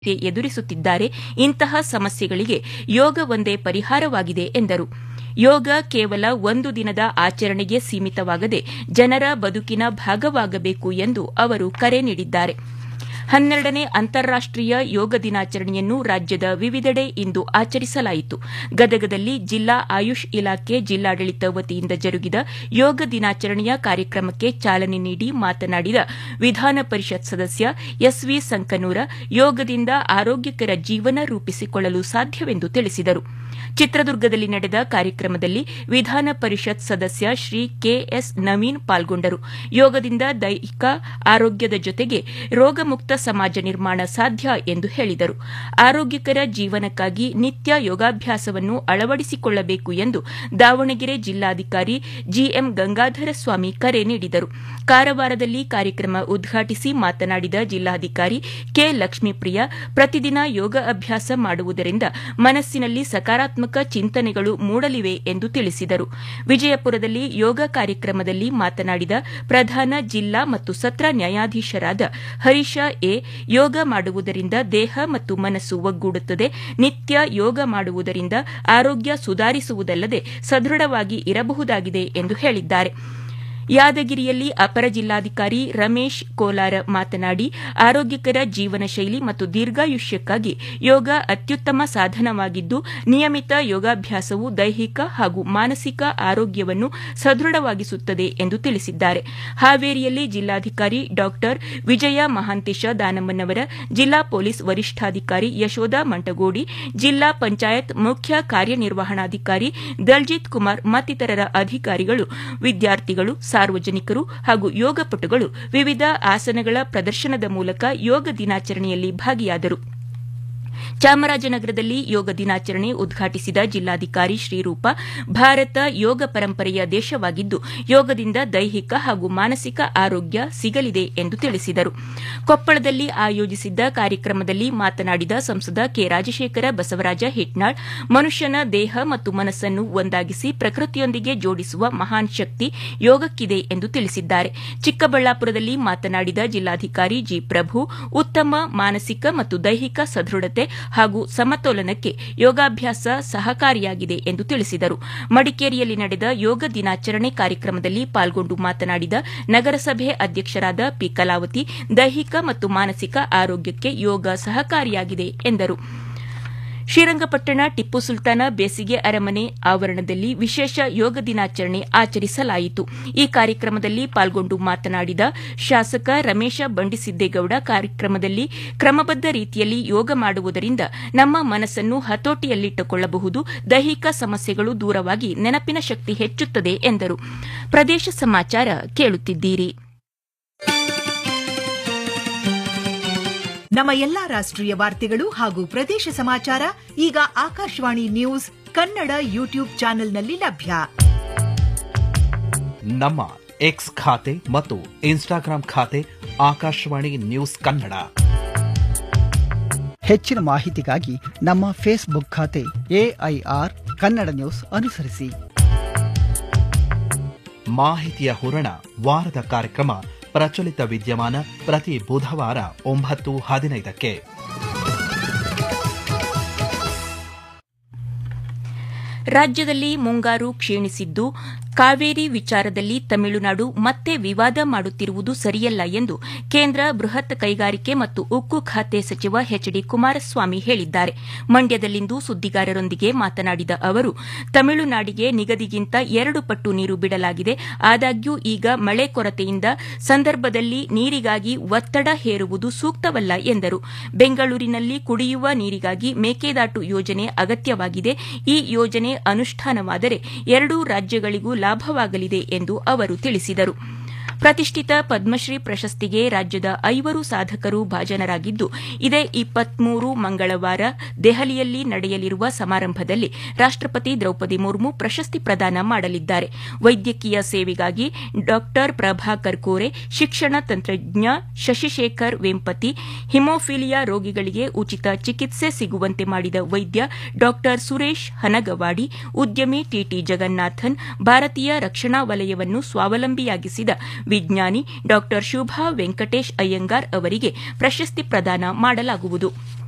ಎದುರಿಸುತ್ತಿದ್ದಾರೆ ಇಂತಹ ಸಮಸ್ಯೆಗಳಿಗೆ ಯೋಗ ಒಂದೇ ಪರಿಹಾರವಾಗಿದೆ ಎಂದರು ಯೋಗ ಕೇವಲ ಒಂದು ದಿನದ ಆಚರಣೆಗೆ ಸೀಮಿತವಾಗದೆ ಜನರ ಬದುಕಿನ ಭಾಗವಾಗಬೇಕು ಎಂದು ಅವರು ಕರೆ ನೀಡಿದ್ದಾರೆ ಹನ್ನೆರಡನೇ ಅಂತಾರಾಷ್ಟೀಯ ಯೋಗ ದಿನಾಚರಣೆಯನ್ನು ರಾಜ್ಯದ ವಿವಿಧೆಡೆ ಇಂದು ಆಚರಿಸಲಾಯಿತು ಗದಗದಲ್ಲಿ ಜಿಲ್ಲಾ ಆಯುಷ್ ಇಲಾಖೆ ಜಿಲ್ಲಾಡಳಿತ ವತಿಯಿಂದ ಜರುಗಿದ ಯೋಗ ದಿನಾಚರಣೆಯ ಕಾರ್ಯಕ್ರಮಕ್ಕೆ ಚಾಲನೆ ನೀಡಿ ಮಾತನಾಡಿದ ವಿಧಾನ ಪರಿಷತ್ ಸದಸ್ಯ ಎಸ್ವಿ ಸಂಕನೂರ ಯೋಗದಿಂದ ಆರೋಗ್ಯಕರ ಜೀವನ ರೂಪಿಸಿಕೊಳ್ಳಲು ಸಾಧ್ಯವೆಂದು ತಿಳಿಸಿದರು ಚಿತ್ರದುರ್ಗದಲ್ಲಿ ನಡೆದ ಕಾರ್ಯಕ್ರಮದಲ್ಲಿ ವಿಧಾನ ಪರಿಷತ್ ಸದಸ್ಯ ಶ್ರೀ ಕೆಎಸ್ ನವೀನ್ ಪಾಲ್ಗೊಂಡರು ಯೋಗದಿಂದ ದೈಹಿಕ ಆರೋಗ್ಯದ ಜೊತೆಗೆ ರೋಗಮುಕ್ತ ಸಮಾಜ ನಿರ್ಮಾಣ ಸಾಧ್ಯ ಎಂದು ಹೇಳಿದರು ಆರೋಗ್ಯಕರ ಜೀವನಕ್ಕಾಗಿ ನಿತ್ಯ ಯೋಗಾಭ್ಯಾಸವನ್ನು ಅಳವಡಿಸಿಕೊಳ್ಳಬೇಕು ಎಂದು ದಾವಣಗೆರೆ ಜಿಲ್ಲಾಧಿಕಾರಿ ಜಿಎಂ ಗಂಗಾಧರ ಸ್ವಾಮಿ ಕರೆ ನೀಡಿದರು ಕಾರವಾರದಲ್ಲಿ ಕಾರ್ಯಕ್ರಮ ಉದ್ಘಾಟಿಸಿ ಮಾತನಾಡಿದ ಜಿಲ್ಲಾಧಿಕಾರಿ ಕೆ ಲಕ್ಷ್ಮೀಪ್ರಿಯ ಪ್ರತಿದಿನ ಯೋಗ ಅಭ್ಯಾಸ ಮಾಡುವುದರಿಂದ ಮನಸ್ಸಿನಲ್ಲಿ ಸಕಾರಾತ್ಮಕ ಚಿಂತನೆಗಳು ಮೂಡಲಿವೆ ಎಂದು ತಿಳಿಸಿದರು ವಿಜಯಪುರದಲ್ಲಿ ಯೋಗ ಕಾರ್ಯಕ್ರಮದಲ್ಲಿ ಮಾತನಾಡಿದ ಪ್ರಧಾನ ಜಿಲ್ಲಾ ಮತ್ತು ಸತ್ರ ನ್ಯಾಯಾಧೀಶರಾದ ಹರೀಶ ಎ ಯೋಗ ಮಾಡುವುದರಿಂದ ದೇಹ ಮತ್ತು ಮನಸ್ಸು ಒಗ್ಗೂಡುತ್ತದೆ ನಿತ್ಯ ಯೋಗ ಮಾಡುವುದರಿಂದ ಆರೋಗ್ಯ ಸುಧಾರಿಸುವುದಲ್ಲದೆ ಸದೃಢವಾಗಿ ಇರಬಹುದಾಗಿದೆ ಎಂದು ಹೇಳಿದ್ದಾರೆ ಯಾದಗಿರಿಯಲ್ಲಿ ಅಪರ ಜಿಲ್ಲಾಧಿಕಾರಿ ರಮೇಶ್ ಕೋಲಾರ ಮಾತನಾಡಿ ಆರೋಗ್ಯಕರ ಜೀವನ ಶೈಲಿ ಮತ್ತು ದೀರ್ಘಾಯುಷ್ಯಕ್ಕಾಗಿ ಯೋಗ ಅತ್ಯುತ್ತಮ ಸಾಧನವಾಗಿದ್ದು ನಿಯಮಿತ ಯೋಗಾಭ್ಯಾಸವು ದೈಹಿಕ ಹಾಗೂ ಮಾನಸಿಕ ಆರೋಗ್ಯವನ್ನು ಸದೃಢವಾಗಿಸುತ್ತದೆ ಎಂದು ತಿಳಿಸಿದ್ದಾರೆ ಹಾವೇರಿಯಲ್ಲಿ ಜಿಲ್ಲಾಧಿಕಾರಿ ಡಾ ವಿಜಯ ಮಹಾಂತೇಶ ದಾನಮ್ಮನವರ ಜಿಲ್ಲಾ ಪೊಲೀಸ್ ವರಿಷ್ಠಾಧಿಕಾರಿ ಯಶೋಧ ಮಂಟಗೋಡಿ ಜಿಲ್ಲಾ ಪಂಚಾಯತ್ ಮುಖ್ಯ ಕಾರ್ಯನಿರ್ವಹಣಾಧಿಕಾರಿ ದಲ್ಜಿತ್ ಕುಮಾರ್ ಮತ್ತಿತರರ ಅಧಿಕಾರಿಗಳು ವಿದ್ಯಾರ್ಥಿಗಳು ಸಾರ್ವಜನಿಕರು ಹಾಗೂ ಯೋಗಪಟುಗಳು ವಿವಿಧ ಆಸನಗಳ ಪ್ರದರ್ಶನದ ಮೂಲಕ ಯೋಗ ದಿನಾಚರಣೆಯಲ್ಲಿ ಭಾಗಿಯಾದರು ಚಾಮರಾಜನಗರದಲ್ಲಿ ಯೋಗ ದಿನಾಚರಣೆ ಉದ್ಘಾಟಿಸಿದ ಜಿಲ್ಲಾಧಿಕಾರಿ ಶ್ರೀರೂಪ ಭಾರತ ಯೋಗ ಪರಂಪರೆಯ ದೇಶವಾಗಿದ್ದು ಯೋಗದಿಂದ ದೈಹಿಕ ಹಾಗೂ ಮಾನಸಿಕ ಆರೋಗ್ಯ ಸಿಗಲಿದೆ ಎಂದು ತಿಳಿಸಿದರು ಕೊಪ್ಪಳದಲ್ಲಿ ಆಯೋಜಿಸಿದ್ದ ಕಾರ್ಯಕ್ರಮದಲ್ಲಿ ಮಾತನಾಡಿದ ಸಂಸದ ಕೆ ರಾಜಶೇಖರ ಬಸವರಾಜ ಹಿಟ್ನಾಳ್ ಮನುಷ್ಯನ ದೇಹ ಮತ್ತು ಮನಸ್ಸನ್ನು ಒಂದಾಗಿಸಿ ಪ್ರಕೃತಿಯೊಂದಿಗೆ ಜೋಡಿಸುವ ಮಹಾನ್ ಶಕ್ತಿ ಯೋಗಕ್ಕಿದೆ ಎಂದು ತಿಳಿಸಿದ್ದಾರೆ ಚಿಕ್ಕಬಳ್ಳಾಪುರದಲ್ಲಿ ಮಾತನಾಡಿದ ಜಿಲ್ಲಾಧಿಕಾರಿ ಜಿ ಪ್ರಭು ಉತ್ತಮ ಮಾನಸಿಕ ಮತ್ತು ದೈಹಿಕ ಸದೃಢತೆ ಹಾಗೂ ಸಮತೋಲನಕ್ಕೆ ಯೋಗಾಭ್ಯಾಸ ಸಹಕಾರಿಯಾಗಿದೆ ಎಂದು ತಿಳಿಸಿದರು ಮಡಿಕೇರಿಯಲ್ಲಿ ನಡೆದ ಯೋಗ ದಿನಾಚರಣೆ ಕಾರ್ಯಕ್ರಮದಲ್ಲಿ ಪಾಲ್ಗೊಂಡು ಮಾತನಾಡಿದ ನಗರಸಭೆ ಅಧ್ಯಕ್ಷರಾದ ಪಿ ಕಲಾವತಿ ದೈಹಿಕ ಮತ್ತು ಮಾನಸಿಕ ಆರೋಗ್ಯಕ್ಕೆ ಯೋಗ ಸಹಕಾರಿಯಾಗಿದೆ ಎಂದರು ಶ್ರೀರಂಗಪಟ್ಟಣ ಟಿಪ್ಪು ಸುಲ್ತಾನ ಬೇಸಿಗೆ ಅರಮನೆ ಆವರಣದಲ್ಲಿ ವಿಶೇಷ ಯೋಗ ದಿನಾಚರಣೆ ಆಚರಿಸಲಾಯಿತು ಈ ಕಾರ್ಯಕ್ರಮದಲ್ಲಿ ಪಾಲ್ಗೊಂಡು ಮಾತನಾಡಿದ ಶಾಸಕ ರಮೇಶ ಬಂಡಿಸಿದ್ದೇಗೌಡ ಕಾರ್ಯಕ್ರಮದಲ್ಲಿ ಕ್ರಮಬದ್ದ ರೀತಿಯಲ್ಲಿ ಯೋಗ ಮಾಡುವುದರಿಂದ ನಮ್ಮ ಮನಸ್ಸನ್ನು ಹತೋಟಿಯಲ್ಲಿಟ್ಟುಕೊಳ್ಳಬಹುದು ದೈಹಿಕ ಸಮಸ್ಯೆಗಳು ದೂರವಾಗಿ ನೆನಪಿನ ಶಕ್ತಿ ಹೆಚ್ಚುತ್ತದೆ ಎಂದರು ಪ್ರದೇಶ ಸಮಾಚಾರ ಕೇಳುತ್ತಿದ್ದೀರಿ ನಮ್ಮ ಎಲ್ಲಾ ರಾಷ್ಟ್ರೀಯ ವಾರ್ತೆಗಳು ಹಾಗೂ ಪ್ರದೇಶ ಸಮಾಚಾರ ಈಗ ಆಕಾಶವಾಣಿ ನ್ಯೂಸ್ ಕನ್ನಡ ಯೂಟ್ಯೂಬ್ ಚಾನೆಲ್ನಲ್ಲಿ ಲಭ್ಯ ನಮ್ಮ ಎಕ್ಸ್ ಖಾತೆ ಮತ್ತು ಇನ್ಸ್ಟಾಗ್ರಾಂ ಖಾತೆ ಆಕಾಶವಾಣಿ ನ್ಯೂಸ್ ಕನ್ನಡ ಹೆಚ್ಚಿನ ಮಾಹಿತಿಗಾಗಿ ನಮ್ಮ ಫೇಸ್ಬುಕ್ ಖಾತೆ ಎಐಆರ್ ಕನ್ನಡ ನ್ಯೂಸ್ ಅನುಸರಿಸಿ ಮಾಹಿತಿಯ ಹೂರಣ ವಾರದ ಕಾರ್ಯಕ್ರಮ ಪ್ರಚಲಿತ ವಿದ್ಯಮಾನ ಪ್ರತಿ ಬುಧವಾರ ಒಂಬತ್ತು ಹದಿನೈದಕ್ಕೆ ರಾಜ್ಯದಲ್ಲಿ ಮುಂಗಾರು ಕ್ಷೀಣಿಸಿದ್ದು ಕಾವೇರಿ ವಿಚಾರದಲ್ಲಿ ತಮಿಳುನಾಡು ಮತ್ತೆ ವಿವಾದ ಮಾಡುತ್ತಿರುವುದು ಸರಿಯಲ್ಲ ಎಂದು ಕೇಂದ್ರ ಬೃಹತ್ ಕೈಗಾರಿಕೆ ಮತ್ತು ಉಕ್ಕು ಖಾತೆ ಸಚಿವ ಎಚ್ ಡಿ ಕುಮಾರಸ್ವಾಮಿ ಹೇಳಿದ್ದಾರೆ ಮಂಡ್ಯದಲ್ಲಿಂದು ಸುದ್ದಿಗಾರರೊಂದಿಗೆ ಮಾತನಾಡಿದ ಅವರು ತಮಿಳುನಾಡಿಗೆ ನಿಗದಿಗಿಂತ ಎರಡು ಪಟ್ಟು ನೀರು ಬಿಡಲಾಗಿದೆ ಆದಾಗ್ಯೂ ಈಗ ಮಳೆ ಕೊರತೆಯಿಂದ ಸಂದರ್ಭದಲ್ಲಿ ನೀರಿಗಾಗಿ ಒತ್ತಡ ಹೇರುವುದು ಸೂಕ್ತವಲ್ಲ ಎಂದರು ಬೆಂಗಳೂರಿನಲ್ಲಿ ಕುಡಿಯುವ ನೀರಿಗಾಗಿ ಮೇಕೆದಾಟು ಯೋಜನೆ ಅಗತ್ಯವಾಗಿದೆ ಈ ಯೋಜನೆ ಅನುಷ್ಠಾನವಾದರೆ ಎರಡೂ ರಾಜ್ಯಗಳಿಗೂ ಲಾಭವಾಗಲಿದೆ ಎಂದು ಅವರು ತಿಳಿಸಿದರು ಪ್ರತಿಷ್ಠಿತ ಪದ್ಮಶ್ರೀ ಪ್ರಶಸ್ತಿಗೆ ರಾಜ್ಯದ ಐವರು ಸಾಧಕರು ಭಾಜನರಾಗಿದ್ದು ಇದೇ ಇಪ್ಪತ್ಮೂರು ಮಂಗಳವಾರ ದೆಹಲಿಯಲ್ಲಿ ನಡೆಯಲಿರುವ ಸಮಾರಂಭದಲ್ಲಿ ರಾಷ್ಟಪತಿ ದ್ರೌಪದಿ ಮುರ್ಮು ಪ್ರಶಸ್ತಿ ಪ್ರದಾನ ಮಾಡಲಿದ್ದಾರೆ ವೈದ್ಯಕೀಯ ಸೇವೆಗಾಗಿ ಡಾ ಪ್ರಭಾಕರ್ ಕೋರೆ ಶಿಕ್ಷಣ ತಂತ್ರಜ್ಞ ಶಶಿಶೇಖರ್ ವೆಂಪತಿ ಹಿಮೋಫಿಲಿಯಾ ರೋಗಿಗಳಿಗೆ ಉಚಿತ ಚಿಕಿತ್ಸೆ ಸಿಗುವಂತೆ ಮಾಡಿದ ವೈದ್ಯ ಡಾ ಸುರೇಶ್ ಹನಗವಾಡಿ ಉದ್ಯಮಿ ಟಿಟಿ ಜಗನ್ನಾಥನ್ ಭಾರತೀಯ ರಕ್ಷಣಾ ವಲಯವನ್ನು ಸ್ವಾವಲಂಬಿಯಾಗಿಸಿದ ವಿಜ್ಞಾನಿ ಡಾ ಶುಭಾ ವೆಂಕಟೇಶ್ ಅಯ್ಯಂಗಾರ್ ಅವರಿಗೆ ಪ್ರಶಸ್ತಿ ಪ್ರದಾನ ಮಾಡಲಾಗುವುದು